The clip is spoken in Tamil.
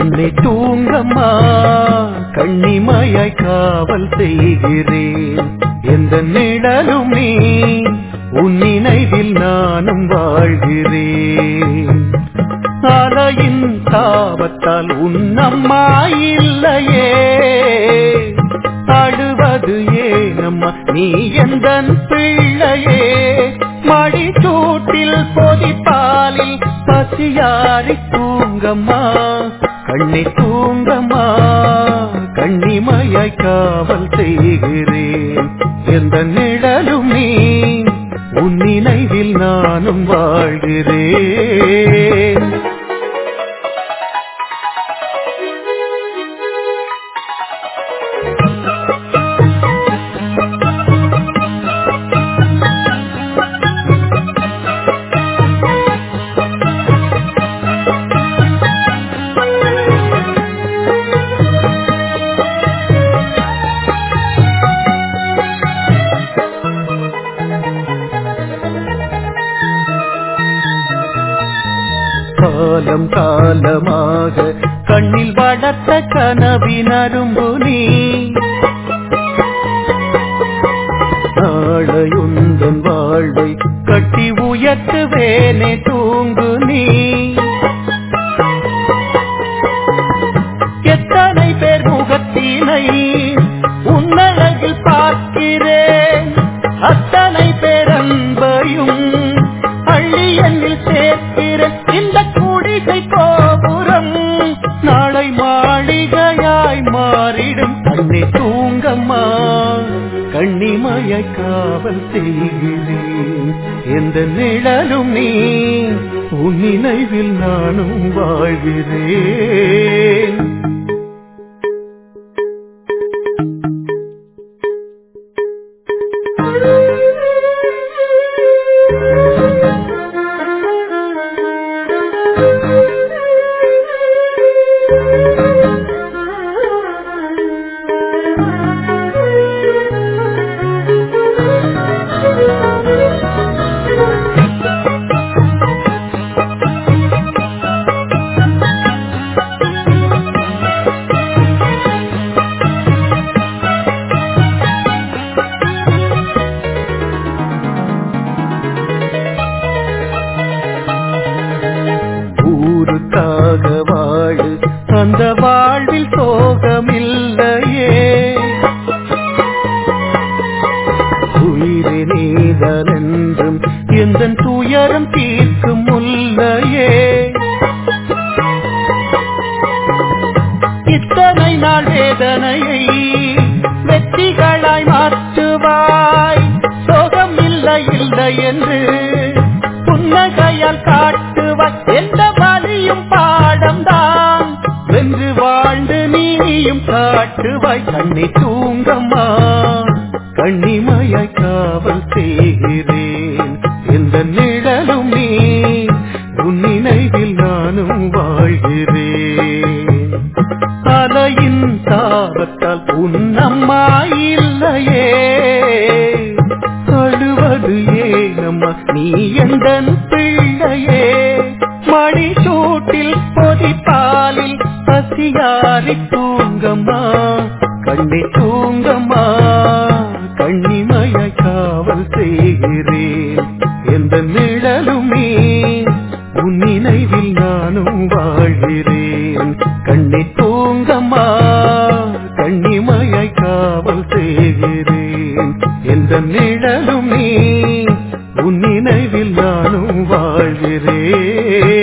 கண்ணை தூங்கம்மா கண்ணிமையாய் காவல் செய்கிறேன் எந்த நிழலும் நீ உன் நினைவில் நானும் வாழ்கிறேன் அலையின் தாபத்தால் உன்னம்மா இல்லையே அழுவது ஏனம்மா நீ எந்த பிள்ளையே மடிச்சூட்டில் பொதிப்பாலில் பசியாரி தூங்கம்மா கண்ணி தூங்கம்மா கண்ணிமையாய் காவல் செய்கிறேன் எந்த நிழலும் நீ உன் நினைவில் நானும் வாழ்கிறேன் காலம் காலமாக கண்ணில் வளர்த்த கனவினரும்பு நீ நாளையுந்தன் வாழ்வை கட்டி உயர்த்துவேனே தூங்கு நீ எத்தனை பேர் முகத்தினை உன்னழகில் பார்க்கிறேன் அத்தனை பேரன்பையும் அள்ளி எண்ணில் சேர்க்கிறேன் இந்த குடிசை கோபுரம் நாளை மாளிகையாய் மாறிடும் கண்ணி தூங்கம்மா கண்ணிமய காவல் செய்கிறேன் எந்த நிழலும் நீ உன் நினைவில் நானும் வாழ்கிறேன் ஊருக்காக வாழு அந்த வாழ்வில் சோகமில்லையே உயிரே நீதலென்றும் எந்த துயரம் தீர்க்கும் முல்லையே இத்தனை நாள் வேதனையை வெற்றிகளாய் மாற்றுவாய் சோகம் இல்லை இல்லை என்று புன்னகையால் காட்டுவாய் எந்த வலியும் பாடம்தான் வென்று வாழ்ந்து நீயும் காட்டுவாய் கண்ணி தூங்கம்மா கண்ணிமையாய் காவல் செய்கிறேன் எந்த நிழலும் நீ உன் நினைவில் நானும் வாழ்கிறேன் அலையின் தாபத்தால் உன்னம்மா இல்லையே அழுவது ஏனம்மா நீ எந்த பிள்ளையே மடிசூட்டில் பொதிப்பாலில் பசியாரி தூங்கம்மா கண்ணி தூங்கம்மா கண்ணிமய காவல் செய்கிறேன் எந்த நிழலும் நீ உன் நினைவில் நானும் வாழ்கிறேன் கண்ணி தூங்கம்மா கண்ணிமய காவல் செய்கிறேன் எந்த நிழலும் நீ உன் நினைவில் நானும் வாழ்கிறேன்